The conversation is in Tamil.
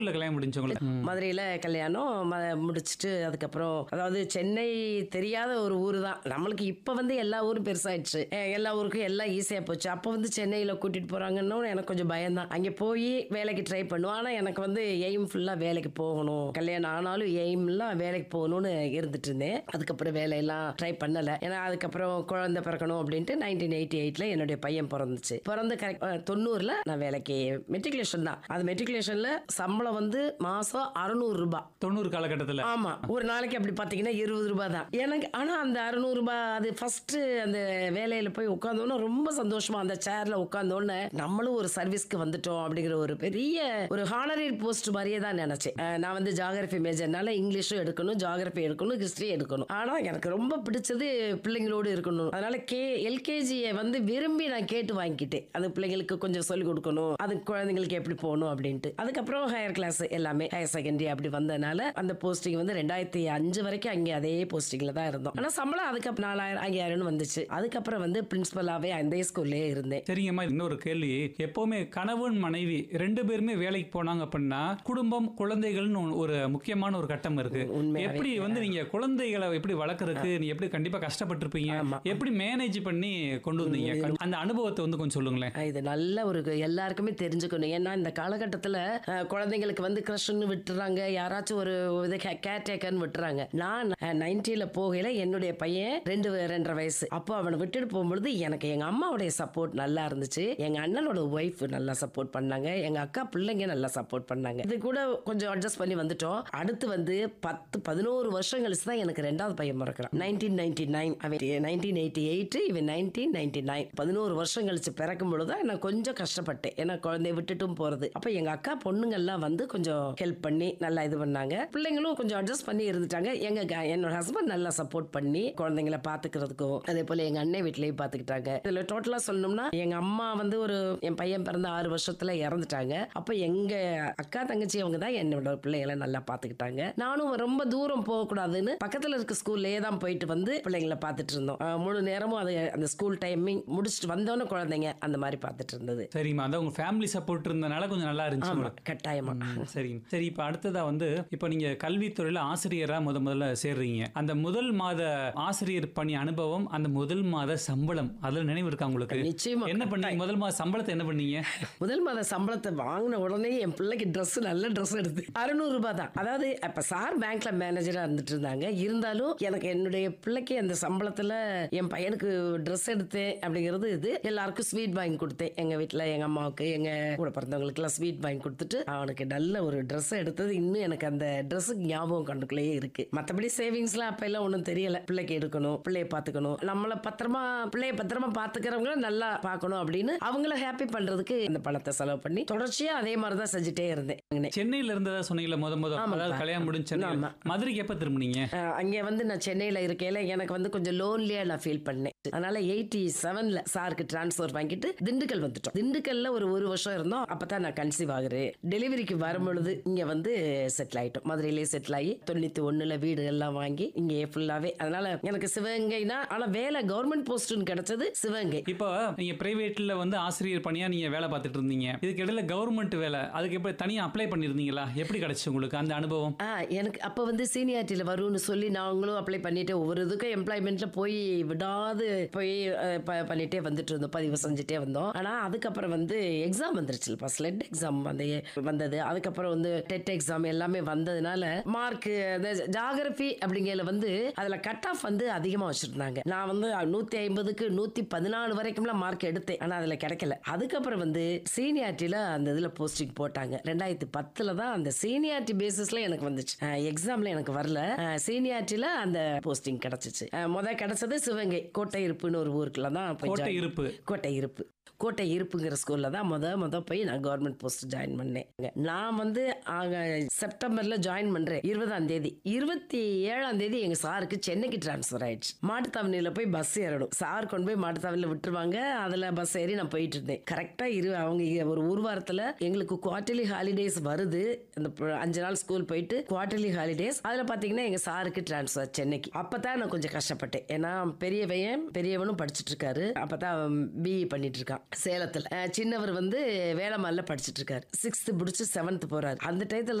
இல்ல கல்யாணம் முடிஞ்சவங்களுக்கு ம். மதுரையில் கல்யாணம் ம முடிச்சுட்டு அதுக்கப்புறம் அதாவது சென்னை தெரியாத ஒரு ஊர் தான் நம்மளுக்கு இப்போ வந்து எல்லா ஊரும் பெருசாயிடுச்சு அஹ் எல்லா ஊருக்கும் எல்லாம் ஈஸியாக போச்சு அப்போ வந்து சென்னையில் கூட்டிகிட்டு போகிறாங்கன்னு எனக்கு கொஞ்சம் பயம்தான் அங்கே போய் வேலைக்கு ட்ரை பண்ணுவோம் ஆனால் எனக்கு வந்து எய்ம் ஃபுல்லாக வேலைக்கு போகணும் கல்யாணம் ஆனாலும் எய்ம்லாம் வேலைக்கு போகணும்னு இருந்துட்டு இருந்தேன் அதுக்கப்புறம் வேலையெல்லாம் ட்ரை பண்ணலை ஏன்னா அதுக்கப்புறம் குழந்தை பிறக்கணும் அப்படின்ட்டு நைன்டீன் எயிட்டி எயிட்டில் என்னுடைய பையன் பிறந்துச்சு பிறந்து கரெக்ட் தொண்ணூறில் நான் வேலைக்கு மெட்ரிகுலேஷன் தான் அது மெட்ரிகுலேஷனில் சம்பளம் வந்து மாதம் அறநூறு ரூபாய் தொண்ணூறு காலகட்டத்துல ஆமா ஒரு நாளைக்கு அப்படி பாத்தீங்கன்னா இருபது ரூபாய் தான் எனக்கு ஆனா அந்த அறுநூறு ரூபாய் அது ஃபர்ஸ்ட் அந்த வேலையில போய் உட்காந்தோன்னா ரொம்ப சந்தோஷமா அந்த சேர்ல உட்காந்தோன்னு நம்மளும் ஒரு சர்வீஸ்க்கு வந்துட்டோம் அப்படிங்கிற ஒரு பெரிய ஒரு ஹானரரி போஸ்ட் மாதிரியே தான் நினைச்சேன் அஹ் நான் வந்து ஜாகிரபி மேஜர்னால இங்கிலீஷும் எடுக்கணும் ஜாகிரபி எடுக்கணும் ஹிஸ்டரி எடுக்கணும் ஆனா எனக்கு ரொம்ப பிடிச்சது பிள்ளைங்களோடு இருக்கணும் அதனால கே எல்கேஜியை வந்து விரும்பி நான் கேட்டு வாங்கிக்கிட்டேன் அது பிள்ளைங்களுக்கு கொஞ்சம் சொல்லிக் கொடுக்கணும் அது குழந்தைங்களுக்கு எப்படி போகணும் அப்படின்ட்டு அதுக்கப்புறம் ஹையர் கிளாஸ் எல்லாமே ஹையர் செகண்டரி அப்படி வந்ததுனால அந்த போஸ்டிங் வந்து ரெண்டாயிரத்தி அஞ்சு வரைக்கும் அங்கே அதே போஸ்டிங்ல தான் இருந்தோம் ஆனா சம்பளம் அதுக்கப்புறம் நாலாயிரம் ஐயாயிரம்னு வந்துச்சு அதுக்கப்புறம் வந்து பிரின்சிபலாவே அந்த ஸ்கூல்லே இருந்தேன் சரிங்கம்மா இன்னொரு கேள்வி எப்பவுமே கணவன் மனைவி ரெண்டு பேருமே வேலைக்கு போனாங்க அப்படின்னா குடும்பம் குழந்தைகள்னு ஒண்ணு- ஒரு முக்கியமான ஒரு கட்டம் இருக்கு உண்மையாவே. எப்படி வந்து நீங்க குழந்தைகளை எப்படி வளர்க்கறதுக்கு நீ எப்படி கண்டிப்பா கஷ்டப்பட்டிருப்பீங்க ஆமா. எப்படி மேனேஜ் பண்ணி கொண்டு வந்தீங்க அந்த அனுபவத்தை வந்து கொஞ்சம் சொல்லுங்களேன் அஹ் இது நல்ல ஒரு எல்லாருக்குமே தெரிஞ்சுக்கணும் ஏன்னா இந்த காலகட்டத்தில் குழந்தைங்களுக்கு வந்து க்ரஷ்ன்னு விட்டுறாங்க யாராச்சும் ஒரு இது கேர் டேக்கர்னு விட்டுறாங்க நான் நைன்டியில் போகையில் என்னுடைய பையன் ரெண்டு ரெண்டரை வயசு அப்போ அவனை விட்டுட்டு போகும்பொழுது எனக்கு எங்கள் அம்மாவுடைய சப்போர்ட் நல்லா இருந்துச்சு எங்கள் அண்ணனோட ஒய்ஃப் நல்லா சப்போர்ட் பண்ணாங்க எங்கள் அக்கா பிள்ளைங்க நல்லா சப்போர்ட் பண்ணாங்க இது கூட கொஞ்சம் அட்ஜஸ்ட் பண்ணி வந்துட்டோம் அடுத்து வந்து பத்து பதினோரு வருஷம் கழிச்சு தான் எனக்கு ரெண்டாவது பையன் பிறக்கிறான் நைன்டீன் நைன்டி நைன் அவன் நைன்டீன் எயிட்டி எயிட் இவன் நைன்டீன் நைன்டி நைன் பதினோரு வருஷம் கழிச்சு பிறக்கும் பொழுது தான் நான் கொஞ்சம் கஷ்டப்பட்டேன் ஏன்னா குழந்தைய விட்டுட்டும் போறது அப்ப எங்க அக்கா பொண்ணுங்கள்லாம் வந்து கொஞ்சம் ஹெல்ப் பண்ணி நல்லா இது பண்ணாங்க பிள்ளைங்களும் கொஞ்சம் அட்ஜஸ்ட் பண்ணி இருந்துட்டாங்க எங்க க- என்னோட ஹஸ்பண்ட் நல்லா சப்போர்ட் பண்ணி குழந்தைங்கள பாத்துக்கிறதுக்கும் அதே போல எங்க அண்ணன் வீட்லயும் பாத்துக்கிட்டாங்க இதுல டோட்டலா சொல்லணும்னா எங்க அம்மா வந்து ஒரு என் பையன் பிறந்த ஆறு வருஷத்துல இறந்துட்டாங்க அப்ப எங்க அக்கா தங்கச்சி அவங்க தான் என்னோட பிள்ளைகளை நல்லா பாத்துக்கிட்டாங்க நானும் ரொம்ப தூரம் போக கூடாதுன்னு பக்கத்துல இருக்க ஸ்கூல்லே தான் போயிட்டு வந்து பிள்ளைங்களை பார்த்துட்டு இருந்தோம் அஹ் முழு நேரமும் அது அந்த ஸ்கூல் டைமிங் முடிச்சுட்டு வந்தோன்னே குழந்தைங்க அந்த மாதிரி பார்த்துட்டு இருந்தது சரிம்மா அதான் உங்க ஃபேமிலி சப்போர்ட் இருந்தனால கொஞ்சம் நல்லா இருந்துச்சு ஆமா உங்களுக்கு. கட்டாயமா ம், சரிங்க சரி இப்போ அடுத்ததா வந்து இப்போ நீங்க கல்வித்துறையில ஆசிரியரா முத முதல்ல சேர்றீங்க அந்த முதல் மாத ஆசிரியர் பணி அனுபவம் அந்த முதல் மாத சம்பளம் அதுல நினைவு இருக்கா உங்களுக்கு நிச்சயமா என்ன பண்ணீங்க முதல் மாத சம்பளத்தை என்ன பண்ணீங்க முதல் மாத சம்பளத்தை வாங்கின உடனே என் பிள்ளைக்கு Dress நல்ல Dress எடுத்து அறுநூறு ரூபாய் தான் அதாவது அப்ப சார் பேங்க்ல மேனேஜரா இருந்துட்டு இருந்தாங்க இருந்தாலும் எனக்கு என்னுடைய பிள்ளைக்கு அந்த சம்பளத்துல என் பையனுக்கு Dress எடுத்தேன் அப்படிங்கிறது இது எல்லாருக்கும் ஸ்வீட் வாங்கி கொடுத்தேன் எங்க வீட்ல எங்க அம்மாவுக்கு எங்க கூட பிறந்தவங்களுக்கு எல்லாம் ஸ்வீட் வாங்கி கொடுத்துட்டு அவனுக்கு நல்ல ஒரு Dress எடுத்தது இன்னும் எனக்கு அந்த ட்ரெஸ்ஸுக்கு ஞாபகம் கண்டுக்குள்ளேயே இருக்கு மத்தபடி சேவிங்ஸ்லாம் அப்ப எல்லாம் ஒன்றும் தெரியல பிள்ளைக்கு எடுக்கணும் பிள்ளைய பாத்துக்கணும் நம்மள பத்திரமா பிள்ளைய பத்திரமா பாத்துக்கிறவங்கள நல்லா பார்க்கணும் அப்படின்னு அவங்கள ஹாப்பி பண்றதுக்கு இந்த பணத்தை செலவு பண்ணி தொடர்ச்சியா அதே மாதிரி தான் செஞ்சுட்டே இருந்தேன் சென்னையில இருந்ததா சொன்னீங்களா முத முத ஆமாப்பா. அதாவது கல்யாணம் முடிஞ்சு சென்னையில. ஆமா. மதுரைக்கு எப்ப திரும்பினீங்க அஹ் அங்கே வந்து நான் சென்னையில் இருக்கையில எனக்கு வந்து கொஞ்சம் லோன்லியாக நான் ஃபீல் பண்ணேன் அதனால எயிட்டி செவன்ல சாருக்கு டிரான்ஸ்ஃபர் வாங்கிட்டு திண்டுக்கல் வந்துட்டோம் திண்டுக்கல்ல ஒரு ஒரு வருஷம் இருந்தோம் அப்பதான் நான் கன்சீவ் ஆகுறேன் டெலிவரிக்கு வரும்பொழுது இங்க வந்து செட்டில் ஆயிட்டோம் மதுரையிலேயே செட்டில் ஆகி தொண்ணூத்தி ஒண்ணுல வீடு எல்லாம் வாங்கி இங்கே ஃபுல்லாவே அதனால எனக்கு சிவகங்கைனா ஆனா வேலை கவர்மெண்ட் போஸ்ட்னு கிடைச்சது சிவகங்கை இப்போ நீங்க பிரைவேட்ல வந்து ஆசிரியர் பணியா நீங்க வேலை பார்த்துட்டு இருந்தீங்க இதுக்கு இடையில கவர்மெண்ட் வேலை அதுக்கு எப்படி தனியா அப்ளை பண்ணிருந்தீங்களா எப்படி கிடைச்சு உங்களுக்கு அந்த அனுபவம் ஆ எனக்கு அப்போ வந்து சீனியாரிட்டியில் வரும்னு சொல்லி நாங்களும் அப்ளை பண்ணிட்டு ஒவ்வொரு இதுக்கும் எம்ப்ளாய்மெண்ட்ல போய் விடாது போய் அஹ், ப- பண்ணிட்டே வந்துட்டு இருந்தோம் பதிவு செஞ்சுட்டே வந்தோம் ஆனால் அதுக்கப்புறம் வந்து எக்ஸாம் வந்துருச்சுப்பா ஸ்லெட் எக்ஸாம் வந்து வந்தது அதுக்கப்புறம் வந்து டெட் எக்ஸாம் எல்லாமே வந்ததுனால மார்க் ஜாகிரபி அப்படிங்கிறதுல வந்து அதில் கட் ஆஃப் வந்து அதிகமாக வச்சுருந்தாங்க நான் வந்து நூற்றி ஐம்பதுக்கு நூற்றி பதினாலு வரைக்கும்லாம் மார்க் எடுத்தேன் ஆனால் அதில் கிடைக்கல அதுக்கப்புறம் வந்து சீனியாரிட்டியில் அந்த இதில் போஸ்டிங் போட்டாங்க ரெண்டாயிரத்தி பத்தில் தான் அந்த சீனியாரிட்டி பேசிஸில் எனக்கு வந்துச்சு எக்ஸாமில் எனக்கு வரல சீனியாரிட்டியில் அந்த போஸ்டிங் கிடச்சிச்சு முத கிடைச்சது சிவகங்கை கோட்டை இருப்புன்னு ஒரு ஊருக்குள்ள தான் போய் கோட்டை join- இருப்பு கோட்டை இருப்பு கோட்டை இருப்புங்கிற ஸ்கூல்ல தான் முத முத போய் நான் கவர்மெண்ட் போஸ்ட் ஜாயின் பண்ணேன் நான் வந்து ஆக செப்டம்பர்ல ஜாயின் பண்றேன் இருபதாம் தேதி இருபத்தி ஏழாம் தேதி எங்க சாருக்கு சென்னைக்கு டிரான்ஸ்ஃபர் ஆயிடுச்சு மாட்டுத்தாவணியில போய் பஸ் ஏறணும் சார் கொண்டு போய் மாட்டுத்தாவணியில விட்டுருவாங்க அதுல பஸ் ஏறி நான் போயிட்டு இருந்தேன் கரெக்டா இரு அவங்க இ- ஒரு ஒரு வாரத்துல எங்களுக்கு குவார்டர்லி ஹாலிடேஸ் வருது அந்த ப- அஞ்சு நாள் ஸ்கூல் போயிட்டு குவார்டர்லி ஹாலிடேஸ் அதுல பாத்தீங்கன்னா எங்க சாருக்கு டிரான்ஸ்ஃபர் சென்னைக்கு அப்பதான் நான் கொஞ்சம் கஷ்டப்பட்டேன் ஏன்னா பெரியவையன் பெரியவனும் படிச்சிட்டு இருக்காரு அப்பதான் பிஇ பண்ணிட்டு இருக்காரு இருக்கான் சேலத்துல அஹ் சின்னவர் வந்து வேளமால படிச்சிட்டு இருக்காரு சிக்ஸ்த் முடிச்சு செவன்த் போறாரு அந்த டயத்துல